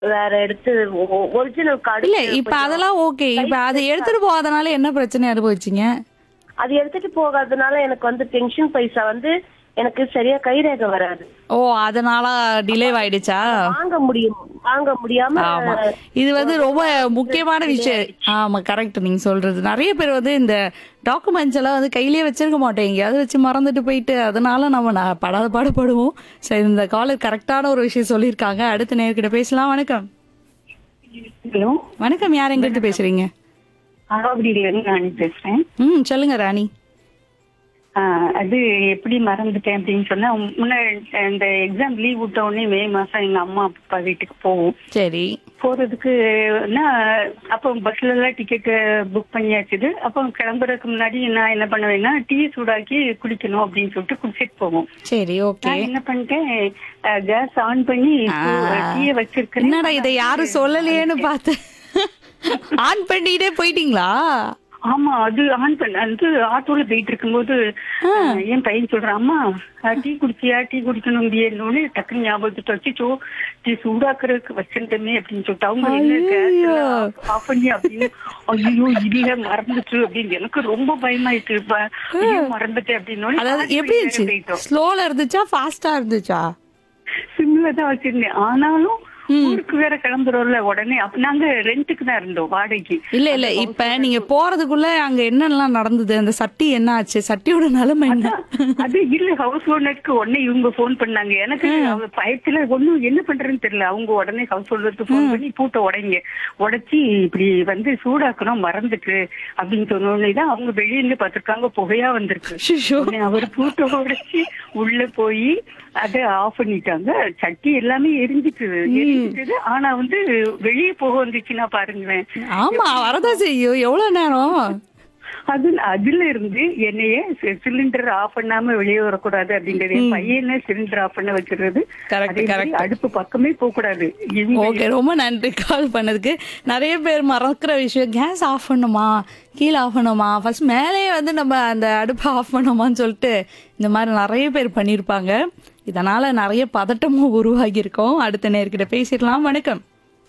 வேற எடுத்து original card இல்ல இப்ப அதெல்லாம் ஓகே இப்ப அதை எடுத்துட்டு போகாதனால என்ன பிரச்சனை அனுபவிச்சீங்க அது எடுத்துட்டு போகாதனால எனக்கு வந்து பென்ஷன் பைசா வந்து எனக்கு சரியா கைரேகை வராது ஓ அதனால டிலே ஆயிடுச்சா வாங்க முடியும் வாங்க முடியாம ஆமா இது வந்து ரொம்ப முக்கியமான விஷயம் ஆமா கரெக்ட் நீங்க சொல்றது நிறைய பேர் வந்து இந்த டாக்குமெண்ட்ஸ் எல்லாம் வந்து கையிலேயே வச்சிருக்க மாட்டோம் எங்கேயாவது வச்சு மறந்துட்டு போயிட்டு அதனால நம்ம ந- படாத பாடுபடுவோம் சரி இந்த காலர் கரெக்டான ஒரு விஷயம் சொல்லியிருக்காங்க அடுத்த நேர்கிட்ட பேசலாம் வணக்கம் ஹலோ வணக்கம் யார் எங்க இருந்து பேசுறீங்க ஆவடியில இருந்து நான் பேசுறேன் ம் சொல்லுங்க ராணி ஆஹ் அது எப்படி மறந்துட்டேன் அப்படின்னு சொன்னா முன்னாடி இந்த எக்ஸாம் லீவ் விட்ட உடனே மே மாசம் எங்க அம்மா அப்பா வீட்டுக்கு போவோம் சரி போறதுக்கு அப்போ பஸ்ல எல்லாம் டிக்கெட் புக் பண்ணியாச்சுது அப்போ கிளம்புறதுக்கு முன்னாடி நான் என்ன பண்ணுவேன்னா டீ சூடாக்கி குடிக்கணும் அப்படின்னு சொல்லிட்டு குடிச்சிட்டு போவோம் சரி ஓகே நான் என்ன பண்ணிட்டேன் கேஸ் ஆன் பண்ணி டீயை வச்சிருக்கேன் என்னடா இதை யாரும் சொல்லலையேன்னு பார்த்து ஆன் பண்ணிட்டே போயிட்டீங்களா ஆமா அது ஆன் பண்ண அது ஆட்டோல போயிட்டு இருக்கும்போது அஹ், என் பையன் சொல்றான் அம்மா அஹ், டீ குடிச்சியா டீ குடிக்கணும் முடியணும்னு டக்குனு ஞாபகத்தை வச்சுச்சோ டீ சூடாக்குறதுக்கு வச்சிருந்தமே அப்படின்னு சொல்லிட்டு அவங்க என்ன கேஸ் ஆஃப் பண்ணி அப்படின்னு ஐயோ இல்ல மறந்துட்டு அப்படின்னு எனக்கு ரொம்ப பயமாயிட்டு இப்ப ஐயோ, மறந்துட்டேன் அப்படின்னு அதாவது எப்படி இருந்துச்சு ஸ்லோல இருந்துச்சா ஃபாஸ்டா இருந்துச்சா சிம்ல தான் வச்சிருந்தேன் ஆனாலும் ஊருக்கு வேற கிளம்புறோம்ல உடனே அப்ப நாங்க ரெண்டுக்கு தான் இருந்தோம் வாடகைக்கு இல்ல இல்ல இப்ப நீங்க போறதுக்குள்ள அங்க என்னெல்லாம் நடந்தது அந்த சட்டி என்ன ஆச்சு சட்டியோட நிலைமை என்ன அது இல்ல ஹவுஸ் ஓனருக்கு உடனே இவங்க போன் பண்ணாங்க எனக்கு அவங்க பயத்துல ஒண்ணும் என்ன பண்றதுன்னு தெரியல அவங்க உடனே ஹவுஸ் ஓனருக்கு போன் பண்ணி பூட்டை உடைங்க உடைச்சி இப்படி வந்து சூடாக்கணும் மறந்துட்டு அப்படின்னு சொன்னோடனே தான் அவங்க வெளியே இருந்து பார்த்திருக்காங்க புகையா வந்திருக்கு ஷிஷோ. உடனே அவர் பூட்டை உடைச்சி உள்ள போய் அதை ஆஃப் பண்ணிட்டாங்க சட்டி எல்லாமே எரிஞ்சிட்டு எரிஞ்சிட்டு ஆனா வந்து வெளியே போக வந்துச்சுன்னா பாருங்களேன் ஆமா வரதான் செய்யும் எவ்வளவு நேரம் அது அதுல இருந்து என்னைய சிலிண்டர் ஆஃப் பண்ணாம வெளியே வரக்கூடாது அப்படின்றது என் பையனை சிலிண்டர் ஆஃப் பண்ண வச்சிருறது Correct, அதே மாதிரி correct. அடுப்பு பக்கமே போக கூடாது இவங்க ஓகே ரொம்ப நன்றி கால் பண்ணதுக்கு நிறைய பேர் மறக்கிற விஷயம் கேஸ் ஆஃப் பண்ணுமா கீழே ஆஃப் பண்ணுமா ஃபர்ஸ்ட் மேலேயே வந்து நம்ம அந்த அடுப்பை ஆஃப் பண்ணுமான்னு சொல்லிட்டு இந்த மாதிரி நிறைய பேர் பண்ணியிருப்பாங்க இதனால நிறைய பதட்டமும் உருவாகி இருக்கோம் அடுத்த நேர்கிட்ட பேசிடலாம் வணக்கம்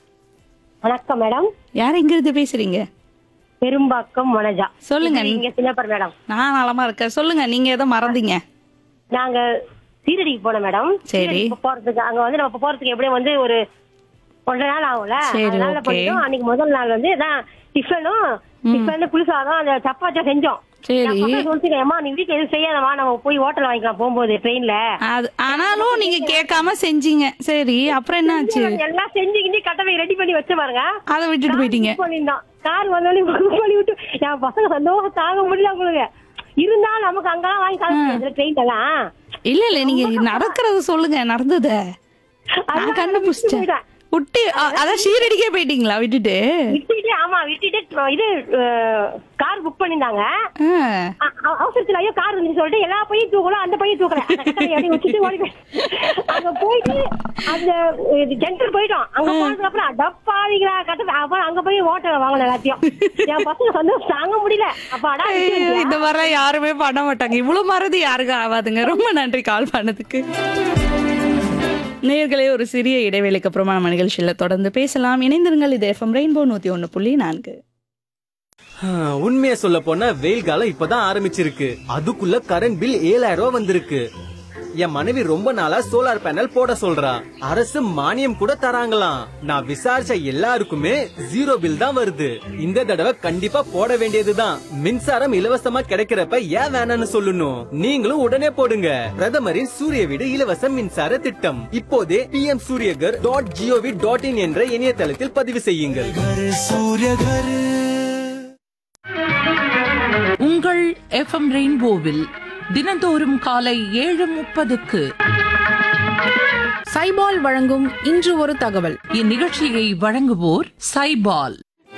வணக்கம் மேடம் யார் எங்க இருந்து பேசுறீங்க பெரும்பாக்கம் வனஜா சொல்லுங்க. நீங்க சின்னப்பர் மேடம் நான் நலமா இருக்கேன் சொல்லுங்க நீங்க எதை மறந்தீங்க நாங்க சீரடிக்கு போனோம் மேடம் சரி. சீரடிக்கு போறதுக்கு அங்க வந்து நம்ம இப்ப போறதுக்கு எப்படியும் வந்து ஒரு ஒன்றரை நாள் ஆகும்ல சரி, அதனால okay. பண்ணிட்டோம் அன்னைக்கு முதல் நாள் வந்து தான் டிஃபனும் டிஃபன் புளிசாதம் அந்த சப்பாத்தியா செஞ்சோம் சரி என் பசங்க சொல்லிட்டு அம்மா நீ வீட்டுல எதுவும் செய்யாதமா நம்ம போய் ஹோட்டல் வாங்கிக்கலாம் போகும்போது ட்ரெயின்ல அது ஆனாலும் நீங்க கேட்காம செஞ்சீங்க சரி அப்புறம் என்ன ஆச்சு எல்லாம் செஞ்சு கிஞ்சி கட்டவை ரெடி பண்ணி வச்சு பாருங்க அதை விட்டுட்டு போயிட்டீங்க புக் பண்ணியிருந்தோம் கார் வந்தோடனே புக் பண்ணி விட்டு என் பசங்க சந்தோஷம் தாங்க முடியல உங்களுக்கு இருந்தாலும் நமக்கு அங்கெல்லாம் வாங்கி காசு ட்ரெயின் எல்லாம் இல்ல இல்ல நீங்க நடக்கிறது சொல்லுங்க நடந்தத நான் அதெல்லாம் கண்டுபிடிச்சிட்டேன் விட்டுட்டேன். விட்டு அ- அதான் ஷீரடிக்கே போயிட்டீங்களா விட்டுட்டு விட்டுட்டு ஆமா விட்டுட்டு இது கார் புக் பண்ணிருந்தாங்க ஆ. அ- அ- அவசரத்துல ஐயோ கார் இருந்துச்சு சொல்லிட்டு எல்லா பையும் தூக்கணும் அந்த பையும் தூக்கல அந்த கட்டளை அப்படியே வச்சுட்டு ஓடி போய் அங்க போயிட்டு அந்த சென்டர் போயிட்டோம் அங்க போனதுக்கு அப்புறம் டப்பாடிங்களா கட்ட அப்புறம் அங்க போய் ஹோட்டல் வாங்கணும் எல்லாத்தையும் என் பசங்க சந்தோஷம் தாங்க முடியல அப்பாடா ஐயோ, இந்த மாதிரிலாம் யாருமே பண்ண மாட்டாங்க இவ்வளவு மறதி யாருக்கும் ஆகாதுங்க ரொம்ப நன்றி கால் பண்ணதுக்கு நேர்களே ஒரு சிறிய இடைவேளைக்கு அப்புறமா நம்ம நிகழ்ச்சியில தொடர்ந்து பேசலாம் இணைந்திருங்கள் இது எஃப்எம் ரெயின்போ நூத்தி ஒன்னு புள்ளி நான்கு உண்மையை சொல்ல போனா வெயில் காலம் இப்பதான் ஆரம்பிச்சிருக்கு அதுக்குள்ள கரண்ட் பில் ஏழாயிரம் ரூபாய் வந்திருக்கு என் மனைவி ரொம்ப நாளா சோலார் பேனல் போட சொல்றா அரசு மானியம் கூட தராங்களாம் நான் விசாரிச்ச எல்லாருக்குமே ஜீரோ பில் தான் வருது இந்த தடவை கண்டிப்பா போட வேண்டியதுதான் மின்சாரம் இலவசமா கிடைக்கிறப்ப ஏன் வேணாம்னு சொல்லணும் நீங்களும் உடனே போடுங்க பிரதமரின் சூரிய வீடு இலவச மின்சார திட்டம் இப்போதே P M Suryaghar dot GOV dot in என்ற இணையதளத்தில் பதிவு செய்யுங்கள் உங்கள் எஃப்எம் ரெயின்போவில் தினந்தோறும் காலை ஏழு முப்பதுக்கு சைபால் வழங்கும் இன்று ஒரு தகவல் இந்நிகழ்ச்சியை வழங்குவோர் சைபால்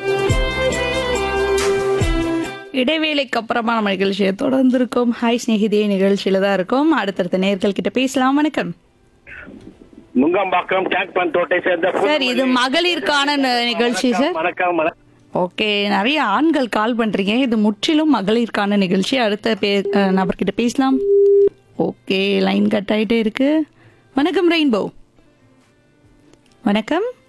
இடைவேளைக்கு அப்புறமா நம்ம நிகழ்ச்சியை தொடர்ந்து இருக்கோம் ஹாய் ஸ்நேகிதே நிகழ்ச்சியில தான் இருக்கோம் அடுத்தடுத்த நேர்கள் கிட்ட பேசலாம் வணக்கம் நுங்கம்பாக்கம் டேங்க் பண்ட் ரோட்டை சேர்ந்த சார் இது மகளிருக்கான ந- நிகழ்ச்சி சார் வணக்கம் வணக்கம் ஓகே நிறைய ஆண்கள் கால் பண்றீங்க இது முற்றிலும் மகளிருக்கான நிகழ்ச்சி அடுத்த பே அஹ், நபர்கிட்ட பேசலாம் ஓகே லைன் கட் ஆயிட்டே இருக்கு வணக்கம் ரெயின்போ வணக்கம்